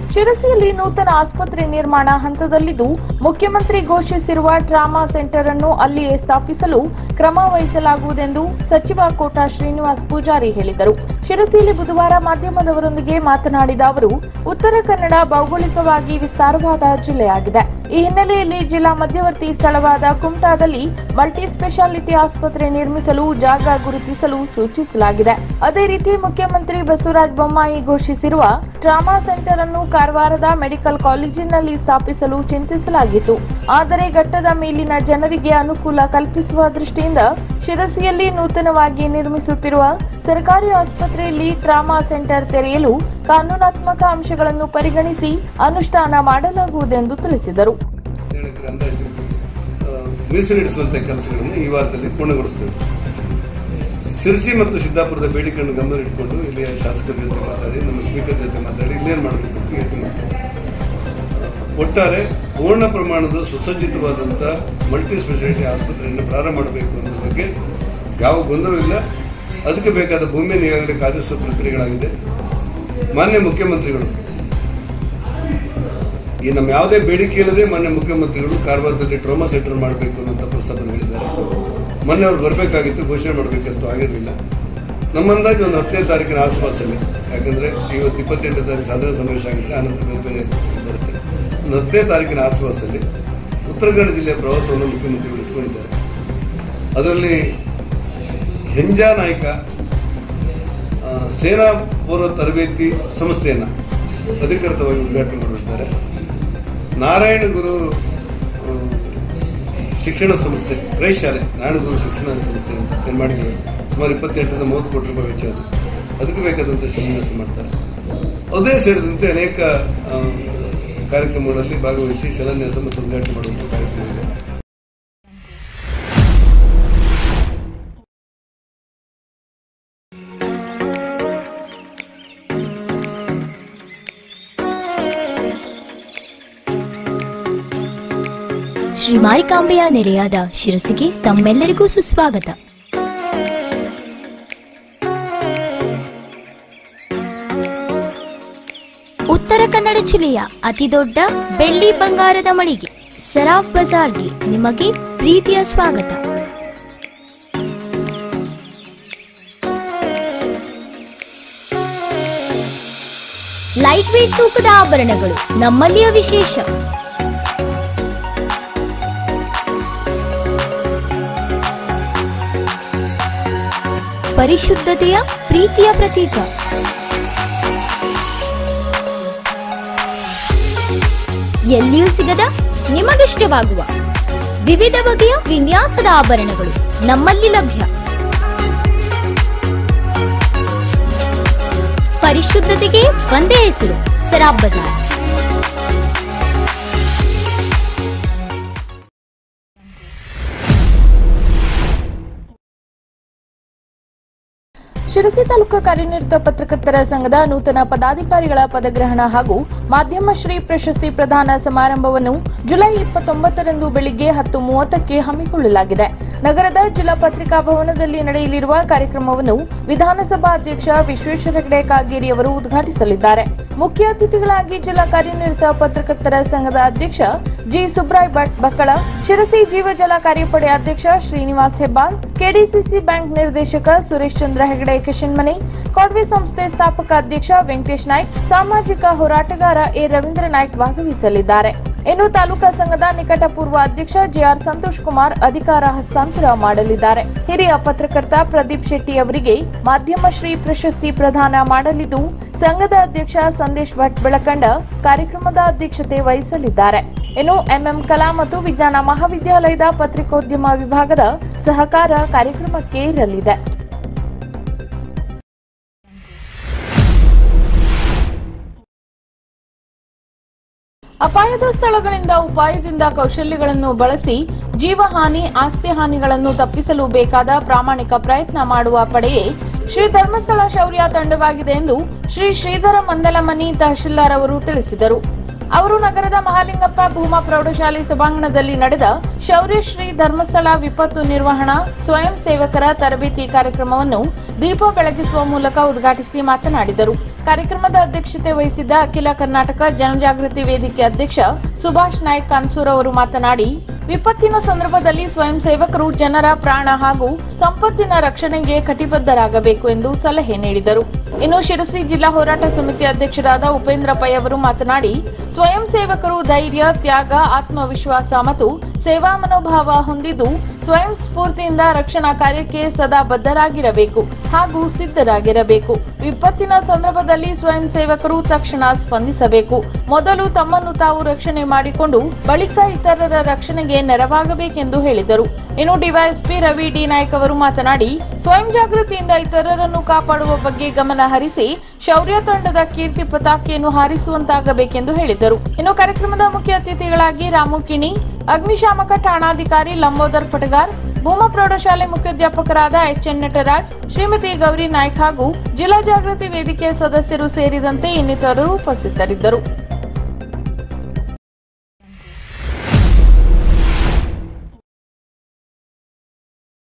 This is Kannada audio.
ಶಿರಸಿಯಲ್ಲಿ ನೂತನ ಆಸ್ಪತ್ರೆ ನಿರ್ಮಾಣ ಹಂತದಲ್ಲಿದ್ದು ಮುಖ್ಯಮಂತ್ರಿ ಘೋಷಿಸಿರುವ ಟ್ರಾಮಾ ಸೆಂಟರ್ ಅನ್ನು ಅಲ್ಲಿಯೇ ಸ್ಥಾಪಿಸಲು ಕ್ರಮ ವಹಿಸಲಾಗುವುದೆಂದು ಸಚಿವ ಕೋಟಾ ಶ್ರೀನಿವಾಸ್ ಪೂಜಾರಿ ಹೇಳಿದರು ಶಿರಸಿಯಲ್ಲಿ ಬುಧವಾರ ಮಾಧ್ಯಮದವರೊಂದಿಗೆ ಮಾತನಾಡಿದ ಅವರು ಉತ್ತರ ಕನ್ನಡ ಭೌಗೋಳಿಕವಾಗಿ ವಿಸ್ತಾರವಾದ ಜಿಲ್ಲೆಯಾಗಿದೆ ಈ ಹಿನ್ನೆಲೆಯಲ್ಲಿ ಜಿಲ್ಲಾ ಮಧ್ಯವರ್ತಿ ಸ್ಥಳವಾದ ಕುಮಟಾದಲ್ಲಿ ಮಲ್ಟಿ ಸ್ಪೆಷಾಲಿಟಿ ಆಸ್ಪತ್ರೆ ನಿರ್ಮಿಸಲು ಜಾಗ ಗುರುತಿಸಲು ಸೂಚಿಸಲಾಗಿದೆ ಅದೇ ರೀತಿ ಮುಖ್ಯಮಂತ್ರಿ ಬಸವರಾಜ ಬೊಮ್ಮಾಯಿ ಘೋಷಿಸಿರುವ ಟ್ರಾಮಾ ಸೆಂಟರ್ ಅನ್ನು ಕಾರವಾರದ ಮೆಡಿಕಲ್ ಕಾಲೇಜಿನಲ್ಲಿ ಸ್ಥಾಪಿಸಲು ಚಿಂತಿಸಲಾಗಿತ್ತು ಆದರೆ ಘಟ್ಟದ ಮೇಲಿನ ಜನರಿಗೆ ಅನುಕೂಲ ಕಲ್ಪಿಸುವ ದೃಷ್ಟಿಯಿಂದ ಶಿರಸಿಯಲ್ಲಿ ನೂತನವಾಗಿ ನಿರ್ಮಿಸುತ್ತಿರುವ ಸರ್ಕಾರಿ ಆಸ್ಪತ್ರೆಯಲ್ಲಿ ಟ್ರಾಮಾ ಸೆಂಟರ್ ತೆರೆಯಲು ಕಾನೂನಾತ್ಮಕ ಅಂಶಗಳನ್ನು ಪರಿಗಣಿಸಿ ಅನುಷ್ಠಾನ ಮಾಡಲಾಗುವುದೆಂದು ತಿಳಿಸಿದರು ಹೇಳಕ್ಕೆ ಅಂದಾಜು ಆ, ಮೀಸಲಿಡಿಸುವಂತ ಕೆಲಸಗಳನ್ನು ಈ ವಾರದಲ್ಲಿ ಪೂರ್ಣಗೊಳಿಸ್ತೇವೆ ಸಿರ್ಸಿ ಮತ್ತು ಸಿದ್ದಾಪುರದ ಬೇಡಿಕೆಯನ್ನು ಗಮನ ಇಟ್ಕೊಂಡು ಇಲ್ಲಿಯ ಶಾಸಕರ ಜೊತೆ ಮಾತಾಡಿ ನಮ್ಮ ಸ್ಪೀಕರ್ ಜೊತೆ ಮಾತಾಡಿ ಇಲ್ಲೇನು ಮಾಡಬೇಕು ಅಂತ ಯೋಚನೆ ಮಾಡ್ತೀವಿ. ಒಟ್ಟಾರೆ ಪೂರ್ಣ ಪ್ರಮಾಣದ ಸುಸಜ್ಜಿತವಾದಂಥ ಮಲ್ಟಿ ಸ್ಪೆಷಾಲಿಟಿ ಆಸ್ಪತ್ರೆಯನ್ನು ಪ್ರಾರಂಭ ಮಾಡಬೇಕು ಅನ್ನೋ ಬಗ್ಗೆ ಯಾವ ಗೊಂದಲವಿಲ್ಲ ಅದಕ್ಕೆ ಬೇಕಾದ ಭೂಮಿಯನ್ನು ಈಗಾಗಲೇ ಕಾದಿಸುವ ಪ್ರಕ್ರಿಯೆಗಳಾಗಿದೆ ಮಾನ್ಯ ಮುಖ್ಯಮಂತ್ರಿಗಳು ಈ ನಮ್ಮ ಯಾವುದೇ ಬೇಡಿಕೆ ಇಲ್ಲದೆ ಮಾನ್ಯ ಮುಖ್ಯಮಂತ್ರಿಗಳು ಕಾರವಾರದಲ್ಲಿ ಟ್ರೋಮಾ ಸೆಂಟರ್ ಮಾಡಬೇಕು ಅನ್ನೋಂಥ ಪ್ರಸ್ತಾಪ ಹೇಳಿದ್ದಾರೆ ಮೊನ್ನೆ ಅವ್ರು ಬರಬೇಕಾಗಿತ್ತು ಘೋಷಣೆ ಮಾಡಬೇಕಂತೂ ಆಗಿರಲಿಲ್ಲ ನಮ್ಮ ಅಂದಾಜು ಒಂದು ಹತ್ತನೇ ತಾರೀಕಿನ ಆಸುಪಾಸಲ್ಲಿ ಯಾಕಂದ್ರೆ ಇವತ್ತು ಇಪ್ಪತ್ತೆಂಟನೇ ತಾರೀಕು ಸಾಧಾರಣ ಸಮಾವೇಶ ಆಗಿದೆ ಆನಂತರ ಬೇರೆ ಬೇರೆ ಬರುತ್ತೆ ಒಂದು ಹತ್ತನೇ ತಾರೀಕಿನ ಆಸುಪಾಸಲ್ಲಿ ಉತ್ತರ ಕನ್ನಡ ಜಿಲ್ಲೆಯ ಪ್ರವಾಸವನ್ನು ಮುಖ್ಯಮಂತ್ರಿಗಳು ಇಟ್ಕೊಂಡಿದ್ದಾರೆ ಅದರಲ್ಲಿ ಹೆಂಜಾ ನಾಯಕ ಆ, ಸೇನಾ ಪೂರ್ವ ತರಬೇತಿ ಸಂಸ್ಥೆಯನ್ನ ಅಧಿಕೃತವಾಗಿ ಉದ್ಘಾಟನೆ ಮಾಡಲಿದ್ದಾರೆ ನಾರಾಯಣ ಗುರು ಆ, ಶಿಕ್ಷಣ ಸಂಸ್ಥೆ ಕ್ರೈಸ್ಟ್ ಶಾಲೆ ನಾರಾಯಣ ಗುರು ಶಿಕ್ಷಣ ಸಂಸ್ಥೆ ಅಂತ ಏನ್ ಮಾಡಿದ್ದಾರೆ ಸುಮಾರು ಇಪ್ಪತ್ತೆಂಟರಿಂದ ಮೂವತ್ತು ಕೋಟಿ ರೂಪಾಯಿ ವೆಚ್ಚ ಅದು ಅದಕ್ಕೆ ಬೇಕಾದಂಥ ಶಿಲಾನ್ಯಾಸ ಮಾಡ್ತಾರೆ ಅದೇ ಸೇರಿದಂತೆ ಅನೇಕ ಆ, ಕಾರ್ಯಕ್ರಮಗಳಲ್ಲಿ ಭಾಗವಹಿಸಿ ಶಿಲಾನ್ಯಾಸ ಮತ್ತು ಉದ್ಘಾಟನೆ ಮಾಡುವಂಥ ಕಾರ್ಯಕ್ರಮ ಇದೆ ಶ್ರೀ ಮಾರಿಕಾಂಬೆಯ ನೆರೆಯಾದ ಶಿರಸಿಗೆ ತಮ್ಮೆಲ್ಲರಿಗೂ ಸುಸ್ವಾಗತ ಉತ್ತರ ಕನ್ನಡ ಜಿಲ್ಲೆಯ ಅತಿದೊಡ್ಡ ಬೆಳ್ಳಿ ಬಂಗಾರದ ಮಳಿಗೆ ಸರಾಫ್ ಬಜಾರ್ಗೆ ನಿಮಗೆ ಪ್ರೀತಿಯ ಸ್ವಾಗತ ಲೈಟ್ ವೇಟ್ ತೂಕದ ಆಭರಣಗಳು ನಮ್ಮಲ್ಲಿಯ ವಿಶೇಷ ಪರಿಶುದ್ಧತೆಯ ಪ್ರೀತಿಯ ಪ್ರತೀಕ ಎಲ್ಲಿಯೂ ಸಿಗದ ನಿಮಗಿಷ್ಟವಾಗುವ ವಿವಿಧ ಬಗೆಯ ವಿನ್ಯಾಸದ ಆಭರಣಗಳು ನಮ್ಮಲ್ಲಿ ಲಭ್ಯ ಪರಿಶುದ್ಧತೆಗೆ ಒಂದೇ ಹೆಸರು ಸರಾಬ್ ಬಜಾರ್ ಶಿರಸಿ ತಾಲೂಕು ಕಾರ್ಯನಿರತ ಪತ್ರಕರ್ತರ ಸಂಘದ ನೂತನ ಪದಾಧಿಕಾರಿಗಳ ಪದಗ್ರಹಣ ಹಾಗೂ ಮಾಧ್ಯಮ ಶ್ರೀ ಪ್ರಶಸ್ತಿ ಪ್ರದಾನ ಸಮಾರಂಭವನ್ನು ಜುಲೈ ಇಪ್ಪತ್ತೊಂಬತ್ತರಂದು ಬೆಳಿಗ್ಗೆ ಹತ್ತು ಮೂವತ್ತಕ್ಕೆ ಹಮ್ಮಿಕೊಳ್ಳಲಾಗಿದೆ ನಗರದ ಜಿಲ್ಲಾ ಪತ್ರಿಕಾ ಭವನದಲ್ಲಿ ನಡೆಯಲಿರುವ ಕಾರ್ಯಕ್ರಮವನ್ನು ವಿಧಾನಸಭಾ ಅಧ್ಯಕ್ಷ ವಿಶ್ವೇಶ್ವರ ಹೆಗಡೆ ಕಾಗೇರಿ ಅವರು ಉದ್ಘಾಟಿಸಲಿದ್ದಾರೆ ಮುಖ್ಯ ಅತಿಥಿಗಳಾಗಿ ಜಿಲ್ಲಾ ಕಾರ್ಯನಿರತ ಪತ್ರಕರ್ತರ ಸಂಘದ ಅಧ್ಯಕ್ಷ ಜಿ ಸುಬ್ರಾಯ್ ಭಟ್ ಬಕ್ಕಳ ಶಿರಸಿ ಜೀವಜಲ ಕಾರ್ಯಪಡೆ ಅಧ್ಯಕ್ಷ ಶ್ರೀನಿವಾಸ್ ಹೆಬ್ಬಾರ್ ಕೆಡಿಸಿಸಿ ಬ್ಯಾಂಕ್ ನಿರ್ದೇಶಕ ಸುರೇಶ್ ಚಂದ್ರ ಹೆಗಡೆ ಕಿಶನ್ಮನೆ ಸ್ಕಾಡ್ವೆ ಸಂಸ್ಥೆ ಸ್ಥಾಪಕ ಅಧ್ಯಕ್ಷ ವೆಂಕಟೇಶ್ ನಾಯ್ಕ್ ಸಾಮಾಜಿಕ ಹೋರಾಟಗಾರ ಎ ರವೀಂದ್ರ ನಾಯ್ಕ್ ಭಾಗವಹಿಸಲಿದ್ದಾರೆ ಇನ್ನು ತಾಲೂಕಾ ಸಂಘದ ನಿಕಟಪೂರ್ವ ಅಧ್ಯಕ್ಷ ಜೆಆರ್ ಸಂತೋಷ್ ಕುಮಾರ್ ಅಧಿಕಾರ ಹಸ್ತಾಂತರ ಮಾಡಲಿದ್ದಾರೆ ಹಿರಿಯ ಪತ್ರಕರ್ತ ಪ್ರದೀಪ್ ಶೆಟ್ಟಿ ಅವರಿಗೆ ಮಾಧ್ಯಮ ಶ್ರೀ ಪ್ರಶಸ್ತಿ ಪ್ರದಾನ ಮಾಡಲಿದ್ದು ಸಂಘದ ಅಧ್ಯಕ್ಷ ಸಂದೇಶ್ ಭಟ್ ಬೆಳಕಂಡ ಕಾರ್ಯಕ್ರಮದ ಅಧ್ಯಕ್ಷತೆ ವಹಿಸಲಿದ್ದಾರೆ ಇನ್ನು ಎಂಎಂ ಕಲಾ ಮತ್ತು ವಿಜ್ಞಾನ ಮಹಾವಿದ್ಯಾಲಯದ ಪತ್ರಿಕೋದ್ಯಮ ವಿಭಾಗದ ಸಹಕಾರ ಕಾರ್ಯಕ್ರಮಕ್ಕೆ ಇರಲಿದೆ ಅಪಾಯದ ಸ್ಥಳಗಳಿಂದ ಉಪಾಯದಿಂದ ಕೌಶಲ್ಯಗಳನ್ನು ಬಳಸಿ ಜೀವಹಾನಿ ಆಸ್ತಿ ಹಾನಿಗಳನ್ನು ತಪ್ಪಿಸಲು ಬೇಕಾದ ಪ್ರಾಮಾಣಿಕ ಪ್ರಯತ್ನ ಮಾಡುವ ಪಡೆಯೇ ಶ್ರೀ ಧರ್ಮಸ್ಥಳ ಶೌರ್ಯ ತಂಡವಾಗಿದೆ ಎಂದು ಶ್ರೀ ಶ್ರೀಧರ ಮಂದಲಮನಿ ತಹಶೀಲ್ದಾರ್ ಅವರು ತಿಳಿಸಿದರು ಅವರು ನಗರದ ಮಹಾಲಿಂಗಪ್ಪ ಭೂಮಾ ಪ್ರೌಢಶಾಲೆ ಸಭಾಂಗಣದಲ್ಲಿ ನಡೆದ ಶೌರ್ಯಶ್ರೀ ಧರ್ಮಸ್ಥಳ ವಿಪತ್ತು ನಿರ್ವಹಣಾ ಸ್ವಯಂ ಸೇವಕರ ತರಬೇತಿ ಕಾರ್ಯಕ್ರಮವನ್ನು ದೀಪ ಬೆಳಗಿಸುವ ಮೂಲಕ ಉದ್ಘಾಟಿಸಿ ಮಾತನಾಡಿದರು ಕಾರ್ಯಕ್ರಮದ ಅಧ್ಯಕ್ಷತೆ ವಹಿಸಿದ್ದ ಅಖಿಲ ಕರ್ನಾಟಕ ಜನಜಾಗೃತಿ ವೇದಿಕೆ ಅಧ್ಯಕ್ಷ ಸುಭಾಷ್ ನಾಯ್ಕ್ ಕಾನ್ಸೂರ್ ಅವರು ಮಾತನಾಡಿ ವಿಪತ್ತಿನ ಸಂದರ್ಭದಲ್ಲಿ ಸ್ವಯಂ ಸೇವಕರು ಜನರ ಪ್ರಾಣ ಹಾಗೂ ಸಂಪತ್ತಿನ ರಕ್ಷಣೆಗೆ ಕಟಿಬದ್ಧರಾಗಬೇಕು ಎಂದು ಸಲಹೆ ನೀಡಿದರು ಇನ್ನು ಶಿರಸಿ ಜಿಲ್ಲಾ ಹೋರಾಟ ಸಮಿತಿ ಅಧ್ಯಕ್ಷರಾದ ಉಪೇಂದ್ರ ಪೈ ಅವರು ಮಾತನಾಡಿ ಸ್ವಯಂ ಸೇವಕರು ಧೈರ್ಯ ತ್ಯಾಗ ಆತ್ಮವಿಶ್ವಾಸ ಮತ್ತು ಸೇವಾ ಮನೋಭಾವ ಹೊಂದಿದ್ದು ಸ್ವಯಂ ಸ್ಫೂರ್ತಿಯಿಂದ ರಕ್ಷಣಾ ಕಾರ್ಯಕ್ಕೆ ಸದಾ ಬದ್ಧರಾಗಿರಬೇಕು ಹಾಗೂ ಸಿದ್ಧರಾಗಿರಬೇಕು ವಿಪತ್ತಿನ ಸಂದರ್ಭದಲ್ಲಿ ಸ್ವಯಂ ಸೇವಕರು ತಕ್ಷಣ ಸ್ಪಂದಿಸಬೇಕು ಮೊದಲು ತಮ್ಮನ್ನು ತಾವು ರಕ್ಷಣೆ ಮಾಡಿಕೊಂಡು ಬಳಿಕ ಇತರರ ರಕ್ಷಣೆಗೆ ನೆರವಾಗಬೇಕೆಂದು ಹೇಳಿದರು ಇನ್ನು ಡಿವೈಎಸ್ಪಿ ರವಿ ಡಿ ನಾಯ್ಕ್ ಅವರು ಮಾತನಾಡಿ ಸ್ವಯಂ ಜಾಗೃತಿಯಿಂದ ಇತರರನ್ನು ಕಾಪಾಡುವ ಬಗ್ಗೆ ಗಮನ ಹರಿಸಿ ಶೌರ್ಯ ತಂಡದ ಕೀರ್ತಿ ಪತಾಕೆಯನ್ನು ಹಾರಿಸುವಂತಾಗಬೇಕೆಂದು ಹೇಳಿದರು ಇನ್ನು ಕಾರ್ಯಕ್ರಮದ ಮುಖ್ಯ ಅತಿಥಿಗಳಾಗಿ ರಾಮು ಕಿಣಿ ಅಗ್ನಿಶಾಮಕ ಠಾಣಾಧಿಕಾರಿ ಲಂಬೋದರ್ ಪಟಗಾರ್ ಭೂಮಾ ಪ್ರೌಢಶಾಲೆ ಮುಖ್ಯಾಧ್ಯಾಪಕರಾದ ಎಚ್ ಎನ್ ನಟರಾಜ್ ಶ್ರೀಮತಿ ಗೌರಿ ನಾಯ್ಕ್ ಹಾಗೂ ಜಿಲ್ಲಾ ಜಾಗೃತಿ ವೇದಿಕೆಯ ಸದಸ್ಯರು ಸೇರಿದಂತೆ ಇನ್ನಿತರರು ಉಪಸ್ಥಿತರಿದ್ದರು